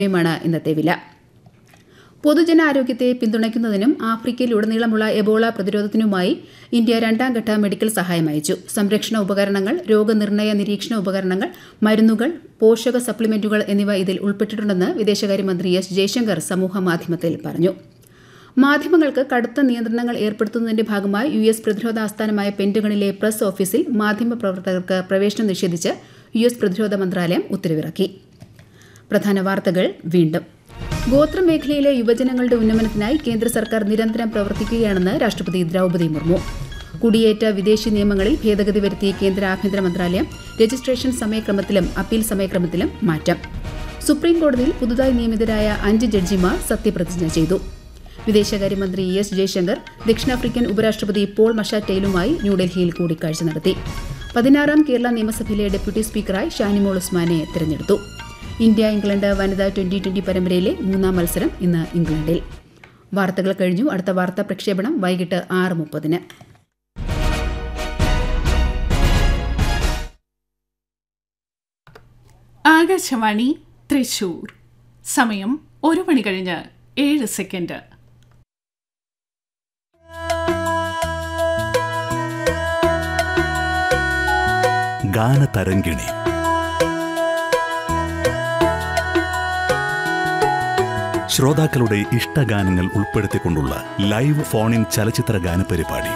മാണ് ഇന്നത്തെ വില പൊതുജനാരോഗ്യത്തെ പിന്തുണയ്ക്കുന്നതിനും ആഫ്രിക്കയിലുടനീളമുള്ള എബോള പ്രതിരോധത്തിനുമായി ഇന്ത്യ രണ്ടാം ഘട്ട മെഡിക്കൽ സഹായം അയച്ചു സംരക്ഷണ ഉപകരണങ്ങൾ രോഗനിർണയ നിരീക്ഷണ ഉപകരണങ്ങൾ മരുന്നുകൾ പോഷക സപ്ലിമെന്റുകൾ എന്നിവ ഇതിൽ ഉൾപ്പെട്ടിട്ടുണ്ടെന്ന് വിദേശകാര്യമന്ത്രി എസ് ജയശങ്കർ സമൂഹമാധ്യമത്തിൽ പറഞ്ഞു മാധ്യമങ്ങൾക്ക് കടുത്ത നിയന്ത്രണങ്ങൾ ഏർപ്പെടുത്തുന്നതിന്റെ ഭാഗമായി യു എസ് പ്രതിരോധ ആസ്ഥാനമായ പെന്റഗണിലെ പ്രസ് ഓഫീസിൽ മാധ്യമപ്രവർത്തകർക്ക് പ്രവേശനം നിഷേധിച്ച് യു എസ് പ്രതിരോധ മന്ത്രാലയം ഉത്തരവിറക്കി പ്രധാന വാർത്തകൾ വീണ്ടും ഗോത്രമേഖലയിലെ യുവജനങ്ങളുടെ ഉന്നമനത്തിനായി കേന്ദ്ര സർക്കാർ നിരന്തരം പ്രവർത്തിക്കുകയാണെന്ന് രാഷ്ട്രപതി ദ്രൌപദി മുർമു കുടിയേറ്റ വിദേശി നിയമങ്ങളിൽ ഭേദഗതി വരുത്തിയ കേന്ദ്ര ആഭ്യന്തര മന്ത്രാലയം രജിസ്ട്രേഷൻ സമയക്രമത്തിലും അപ്പീൽ സമയക്രമത്തിലും മാറ്റം സുപ്രീം കോടതിയിൽ പുതുതായി നിയമിതരായ അഞ്ച് ജഡ്ജിമാർ സത്യപ്രതിജ്ഞ ചെയ്തു വിദേശകാര്യമന്ത്രി എസ് ജയശങ്കർ ദക്ഷിണാഫ്രിക്കൻ ഉപരാഷ്ട്രപതി പോൾ മഷാറ്റയിലുമായി ന്യൂഡൽഹിയിൽ കൂടിക്കാഴ്ച നടത്തി പതിനാറാം കേരള നിയമസഭയിലെ ഡെപ്യൂട്ടി സ്പീക്കറായി ഷാനിമോൾ ഉസ്മാനെ തെരഞ്ഞെടുത്തു ഇന്ത്യ ഇംഗ്ലണ്ട് വനിതാ ട്വന്റി ട്വന്റി പരമ്പരയിലെ മൂന്നാം മത്സരം ഇന്ന് ഇംഗ്ലണ്ടിൽ വാർത്തകൾ കഴിഞ്ഞു അടുത്ത വാർത്താ പ്രക്ഷേപണം വൈകിട്ട് ആറ് മുപ്പതിന് ആകാശവാണി തൃശൂർ സമയം ഒരു മണി കഴിഞ്ഞ് ഏഴ് സെക്കൻഡ് ഗാനതരംഗിണി ശ്രോതാക്കളുടെ ഇഷ്ടഗാനങ്ങൾ ഉൾപ്പെടുത്തിക്കൊണ്ടുള്ള ലൈവ് ഫോൺ ഇൻ ചലച്ചിത്ര ഗാന പരിപാടി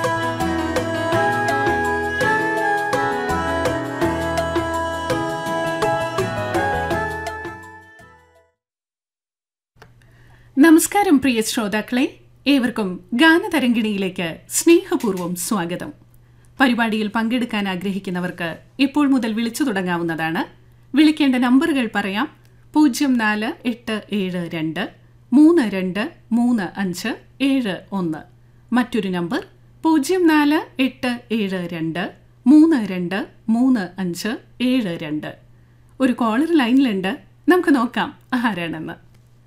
നമസ്കാരം പ്രിയ ശ്രോതാക്കളെ ഏവർക്കും ഗാനതരംഗിണിയിലേക്ക് സ്നേഹപൂർവ്വം സ്വാഗതം പരിപാടിയിൽ പങ്കെടുക്കാൻ ആഗ്രഹിക്കുന്നവർക്ക് ഇപ്പോൾ മുതൽ വിളിച്ചു തുടങ്ങാവുന്നതാണ് വിളിക്കേണ്ട നമ്പറുകൾ പറയാം പൂജ്യം നാല് എട്ട് ഏഴ് രണ്ട് മൂന്ന് രണ്ട് മൂന്ന് അഞ്ച് ഏഴ് ഒന്ന് മറ്റൊരു നമ്പർ പൂജ്യം നാല് എട്ട് ഏഴ് രണ്ട് മൂന്ന് രണ്ട് മൂന്ന് അഞ്ച് ഏഴ് രണ്ട് ഒരു കോളർ ലൈനിലുണ്ട് നമുക്ക് നോക്കാം ആരാണെന്ന്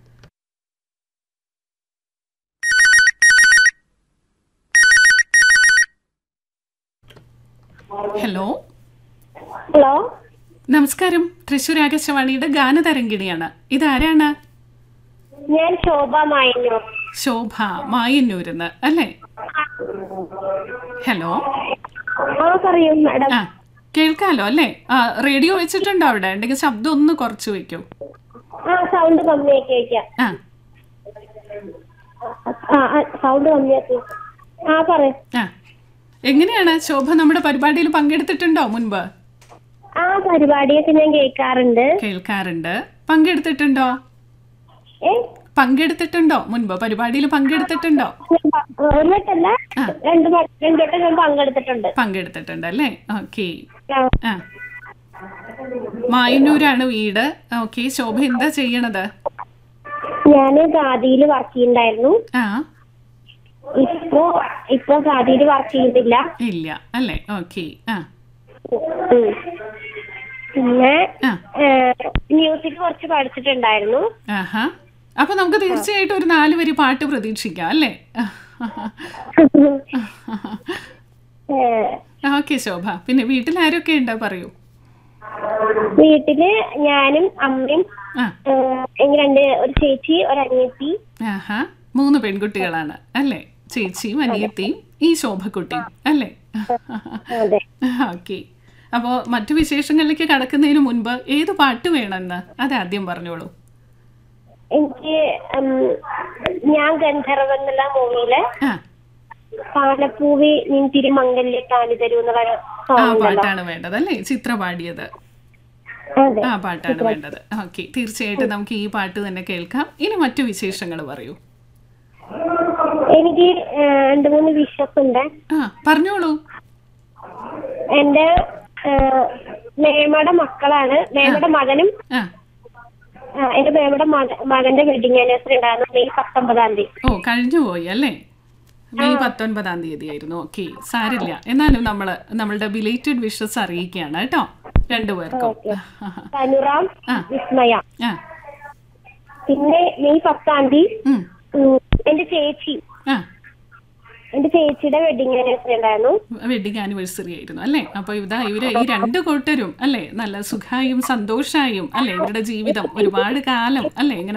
ഹലോ ഹലോ നമസ്കാരം തൃശൂർ ആകാശവാണിയുടെ ഗാനതരംഗിണിയാണ് ഇതാരാണ് ഞാൻ ശോഭ മായന്നൂർ ശോഭ മായന്നൂരിന്ന് അല്ലേ ഹലോ ആ പറയൂ മാഡം ആ കേൾക്കാലോ അല്ലേ ആ റേഡിയോ വെച്ചിട്ടുണ്ടോ അവിടെ ഉണ്ടെങ്കിൽ ശബ്ദം ഒന്ന് കുറച്ച് വെക്കൂ ആ സൗണ്ട് കമ്മിയാക്കി വെക്കാം ആ ആ സൗണ്ട് കമ്മിയാക്കി ആ പറ ആ എങ്ങനെയാണ് ശോഭ നമ്മുടെ പരിപാടിയിൽ പങ്കെടുത്തിട്ടുണ്ടോ മുൻപ് ആ പരിപാടിയൊക്കെ ഞാൻ കേൾക്കാറുണ്ട് കേൾക്കാറുണ്ട് പങ്കെടുത്തിട്ടുണ്ടോ ഏ പങ്കെടുത്തിട്ടുണ്ടോ മുൻപ് പരിപാടിയിൽ പങ്കെടുത്തിട്ടുണ്ടോ ഒരു വട്ടല്ല ആ. രണ്ട് വ- രണ്ട് വട്ടം ഞാൻ പങ്കെടുത്തിട്ടുണ്ട് പങ്കെടുത്തിട്ടുണ്ട് അല്ലേ ഓക്കെ ആ. ആ മായന്നൂരാണ് വീട് ഓക്കെ ശോഭ എന്താ ചെയ്യണത് ഞാന് ഖാദിയിൽ വർക്ക് ചെയ്യുന്നുണ്ടായിരുന്നു ആ ഇപ്പോ ഇപ്പൊ ഖാദിയിൽ വർക്ക് ചെയ്യുന്നില്ല ഇല്ല അല്ലേ ഓക്കെ ആ ഉം. പിന്നെ ആ മ്യൂസിക് കുറച്ച് പഠിച്ചിട്ടുണ്ടായിരുന്നു ആഹാ അപ്പൊ നമുക്ക് തീർച്ചയായിട്ടും ഒരു നാല് വരി പാട്ട് പ്രതീക്ഷിക്കാം അല്ലേ ഏ, ഓക്കെ ശോഭ പിന്നെ വീട്ടിൽ ആരൊക്കെ ഉണ്ട് പറയൂ വീട്ടില് ഞാനും അമ്മയും ആ ഏഹ്, എനിക്ക് രണ്ട് ഒരു ചേച്ചി ഒരു അനിയത്തി ആഹാ മൂന്ന് പെൺകുട്ടികളാണ് അല്ലേ ചേച്ചിയും അനിയത്തിയും ഈ ശോഭക്കുട്ടിയും അല്ലേ അതെ ഓക്കെ അപ്പോൾ മറ്റു വിശേഷങ്ങളിലേക്ക് കടക്കുന്നതിന് മുൻപ് ഏത് പാട്ട് വേണമെന്ന് അത് ആദ്യം പറഞ്ഞോളൂ എനിക്ക് ഉം, ഞാൻ ഗന്ധർവ് എന്നുള്ള മൂവിയില് ആ പാലപ്പൂവി നിൻ തിരുമംഗല്യ കാലി തരൂ എന്നുള്ള ആ സോങ് ഉണ്ടല്ലോ പാട്ടാണ് വേണ്ടത് അല്ലേ ചിത്ര പാടിയത് അതെ ആ പാട്ടാണ് വേണ്ടത് ഓക്കെ തീർച്ചയായിട്ടും നമുക്ക് ഈ പാട്ട് തന്നെ കേൾക്കാം ഇനി മറ്റു വിശേഷങ്ങൾ പറയൂ എനിക്ക് ഏഹ്, രണ്ട് മൂന്ന് വിഷസ് ഉണ്ട് ആ പറഞ്ഞോളൂ എന്റെ ഏഹ്, മേമയുടെ മക്കളാണ് മേമയുടെ മകനും ആ ആ, എന്റെ മേമയുടെ മക- മകന്റെ വെഡിങ് ആനിവേഴ്സറി ഉണ്ടായിരുന്നു മെയ് പത്തൊമ്പതാം തീയതി ഓ കഴിഞ്ഞു പോയി അല്ലേ മെയ് പത്തൊൻപതാം തീയതി ആയിരുന്നു ഓക്കെ സാരില്ല എന്നാലും നമ്മള് നമ്മളുടെ ബിലേറ്റഡ് വിഷസ് അറിയിക്കുകയാണ് കേട്ടോ രണ്ടുപേർക്കും തനുറാം ആ. വിസ്മയ ആ പിന്നെ മെയ് പത്താം തീയതി ഉം, ഉം, എന്റെ ചേച്ചി ആ എന്റെ ചേച്ചിയുടെ വെഡിങ് ആനിവേഴ്സറി ഉണ്ടായിരുന്നു വെഡിങ് ആനിവേഴ്സറി ആയിരുന്നു അല്ലേ അപ്പൊ ഇതാ ഇവര് ഈ രണ്ട് കൂട്ടരും അല്ലേ നല്ല സുഖായും സന്തോഷായും അല്ലേ ഇവരുടെ ജീവിതം ഒരുപാട് കാലം അല്ലേ ഇങ്ങനെ